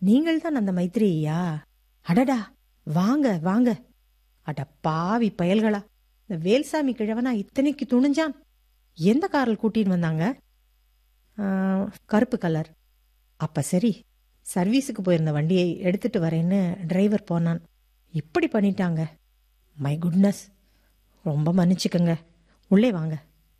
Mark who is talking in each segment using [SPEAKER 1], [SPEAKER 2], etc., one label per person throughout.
[SPEAKER 1] நீங்கள் தான் அந்த மைத்ரேயா அடடா வாங்க வாங்க அட பாவி பயல்களா இந்த வேல்சாமி கிழவனா இத்தனைக்கு துணிஞ்சான் எந்த காரில் கூட்டின்னு வந்தாங்க ஆ, கருப்பு கலர் அப்ப சரி சர்வீஸுக்கு போயிருந்த வண்டியை எடுத்துட்டு வரேன்னு டிரைவர் போனான் இப்படி பண்ணிட்டாங்க மை குட்னஸ் ரொம்ப மன்னிச்சுக்கங்க உள்ளே வாங்க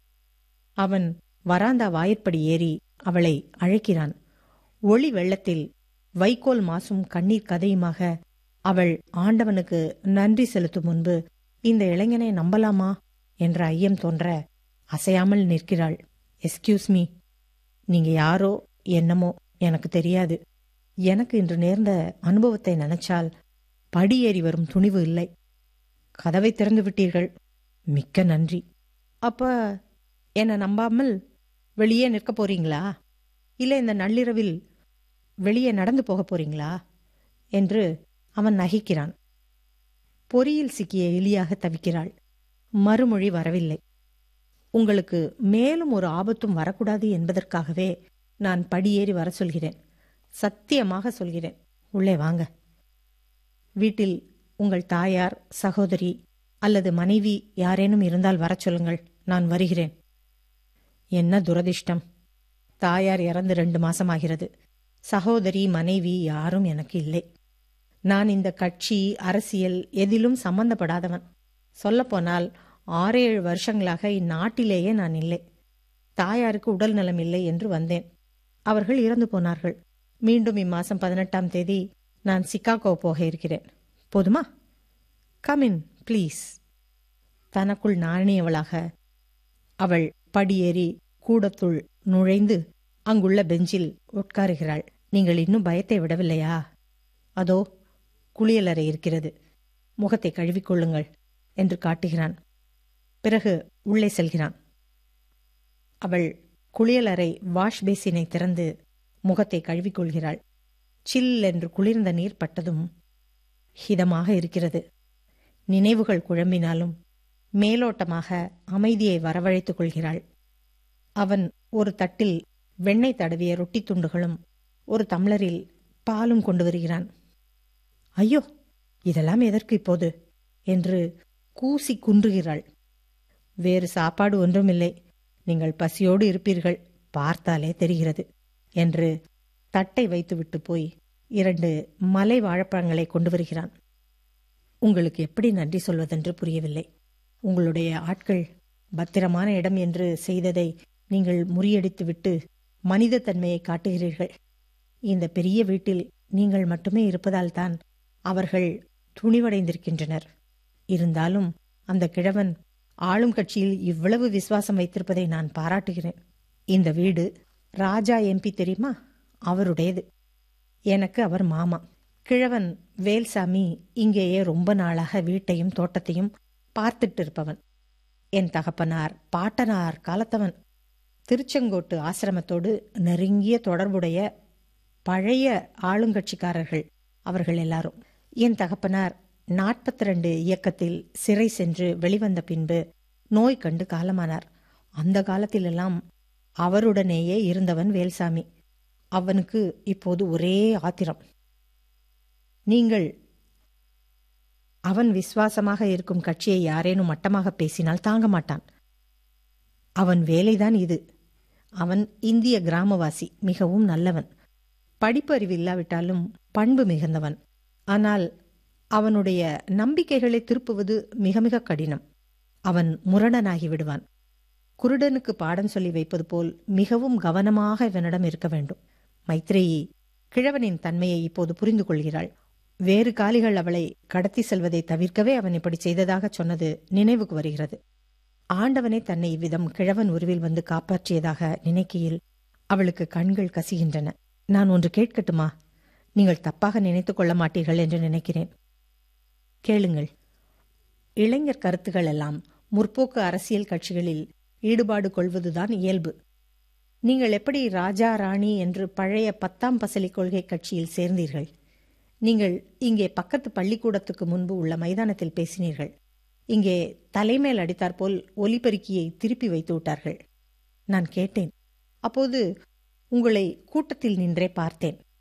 [SPEAKER 1] அவன் வராந்தா வாயிற்படி ஏறி அவளை அழைக்கிறான் ஒளி வெள்ளத்தில் வைக்கோல் மாசும் கண்ணீர் கதையுமாக அவள் ஆண்டவனுக்கு நன்றி செலுத்தும் முன்பு இந்த இளைஞனை நம்பலாமா என்ற ஐயம் தோன்ற அசையாமல் நிற்கிறாள் எஸ்கியூஸ் மீ நீங்க யாரோ என்னமோ எனக்கு தெரியாது எனக்கு இன்று நேர்ந்த அனுபவத்தை நினைச்சால் படியேறி வரும் துணிவு இல்லை கதவை திறந்து விட்டீர்கள் மிக்க நன்றி அப்ப என்ன நம்பாமல் வெளியே நிற்க போறீங்களா இல்லை இந்த நள்ளிரவில் வெளியே நடந்து போக போறீங்களா என்று அவன் நகைக்கிறான் பொறியில் சிக்கிய எலியாக தவிக்கிறாள் மறுமொழி வரவில்லை உங்களுக்கு மேலும் ஒரு ஆபத்தும் வரக்கூடாது என்பதற்காகவே நான் படியேறி வர சொல்கிறேன் சத்தியமாக சொல்கிறேன் உள்ளே வாங்க வீட்டில் உங்கள் தாயார் சகோதரி அல்லது மனைவி யாரேனும் இருந்தால் வரச் சொல்லுங்கள் நான் வருகிறேன் என்ன துரதிர்ஷ்டம் தாயார் இறந்து ரெண்டு மாசமாகிறது சகோதரி மனைவி யாரும் எனக்கு இல்லை நான் இந்த கட்சி அரசியல் எதிலும் சம்பந்தப்படாதவன் சொல்லப்போனால் ஆறேழு வருஷங்களாக இந்நாட்டிலேயே நான் இல்லை தாயாருக்கு உடல் நலம் இல்லை என்று வந்தேன் அவர்கள் இறந்து போனார்கள் மீண்டும் இம்மாசம் பதினெட்டாம் தேதி நான் சிக்காகோ போக இருக்கிறேன் போதுமா கமின் ப்ளீஸ் தனக்குள் நாணியவளாக அவள் படியேறி கூடத்துள் நுழைந்து அங்குள்ள பெஞ்சில் உட்காருகிறாள் நீங்கள் இன்னும் பயத்தை விடவில்லையா அதோ குளியலறை இருக்கிறது முகத்தை கழுவிக்கொள்ளுங்கள் என்று காட்டுகிறான் பிறகு உள்ளே செல்கிறான் அவள் குளியலறை வாஷ் பேசினை திறந்து முகத்தை கழுவிக்கொள்கிறாள் சில் என்று குளிர்ந்த நீர் பட்டதும் ஹிதமாக இருக்கிறது நினைவுகள் குழம்பினாலும் மேலோட்டமாக அமைதியை வரவழைத்துக் கொள்கிறாள் அவன் ஒரு தட்டில் வெண்ணெய் தடவிய ரொட்டி துண்டுகளும் ஒரு தம்ளரில் பாலும் கொண்டு வருகிறான் ஐயோ இதெல்லாம் எதற்கு இப்போது என்று கூசி குன்றுகிறாள் வேறு சாப்பாடு ஒன்றுமில்லை நீங்கள் பசியோடு இருப்பீர்கள் பார்த்தாலே தெரிகிறது என்று தட்டை வைத்துவிட்டு போய் இரண்டு மலை வாழைப்பழங்களை கொண்டு வருகிறான் உங்களுக்கு எப்படி நன்றி சொல்வதென்று புரியவில்லை உங்களுடைய ஆட்கள் பத்திரமான இடம் என்று செய்ததை நீங்கள் முறியடித்துவிட்டு மனித தன்மையை காட்டுகிறீர்கள் இந்த பெரிய வீட்டில் நீங்கள் மட்டுமே இருப்பதால்தான் அவர்கள் துணிவடைந்திருக்கின்றனர் இருந்தாலும் அந்த கிழவன் ஆளும் கட்சியில் இவ்வளவு விசுவாசம் வைத்திருப்பதை நான் பாராட்டுகிறேன் இந்த வீடு ராஜா எம்பி தெரியுமா அவருடையது எனக்கு அவர் மாமா கிழவன் வேல்சாமி இங்கேயே ரொம்ப நாளாக வீட்டையும் தோட்டத்தையும் பார்த்துட்டு இருப்பவன் என் தகப்பனார் பாட்டனார் காலத்தவன் திருச்செங்கோட்டு ஆசிரமத்தோடு நெருங்கிய தொடர்புடைய பழைய ஆளுங்கட்சிக்காரர்கள் அவர்கள் எல்லாரும் என் தகப்பனார் நாற்பத்தி ரெண்டு இயக்கத்தில் சிறை சென்று வெளிவந்த பின்பு நோய் கண்டு காலமானார் அந்த காலத்திலெல்லாம் அவருடனேயே இருந்தவன் வேல்சாமி அவனுக்கு இப்போது ஒரே ஆத்திரம் நீங்கள் அவன் விசுவாசமாக இருக்கும் கட்சியை யாரேனும் மட்டமாக பேசினால் தாங்க மாட்டான் அவன் வேலைதான் இது அவன் இந்திய கிராமவாசி மிகவும் நல்லவன் படிப்பறிவு இல்லாவிட்டாலும் பண்பு மிகுந்தவன் ஆனால் அவனுடைய நம்பிக்கைகளை திருப்புவது மிக மிக கடினம் அவன் முரணனாகி விடுவான் குருடனுக்கு பாடம் சொல்லி வைப்பது போல் மிகவும் கவனமாக இவனிடம் இருக்க வேண்டும் மைத்ரேயி கிழவனின் தன்மையை இப்போது புரிந்து கொள்கிறாள் வேறு காலிகள் அவளை கடத்தி செல்வதை தவிர்க்கவே அவன் இப்படி செய்ததாக சொன்னது நினைவுக்கு வருகிறது ஆண்டவனே தன்னை இவ்விதம் கிழவன் உருவில் வந்து காப்பாற்றியதாக நினைக்கையில் அவளுக்கு கண்கள் கசிகின்றன நான் ஒன்று கேட்கட்டுமா நீங்கள் தப்பாக நினைத்துக் கொள்ள மாட்டீர்கள் என்று நினைக்கிறேன் கேளுங்கள் இளைஞர் கருத்துகள் எல்லாம் முற்போக்கு அரசியல் கட்சிகளில் ஈடுபாடு கொள்வதுதான் இயல்பு நீங்கள் எப்படி ராஜா ராணி என்று பழைய பத்தாம் பசலி கொள்கை கட்சியில் சேர்ந்தீர்கள் நீங்கள் இங்கே பக்கத்து பள்ளிக்கூடத்துக்கு முன்பு உள்ள மைதானத்தில் பேசினீர்கள் இங்கே தலைமேல் அடித்தாற்போல் ஒலிபெருக்கியை திருப்பி வைத்து விட்டார்கள் நான் கேட்டேன் அப்போது உங்களை கூட்டத்தில் நின்றே பார்த்தேன்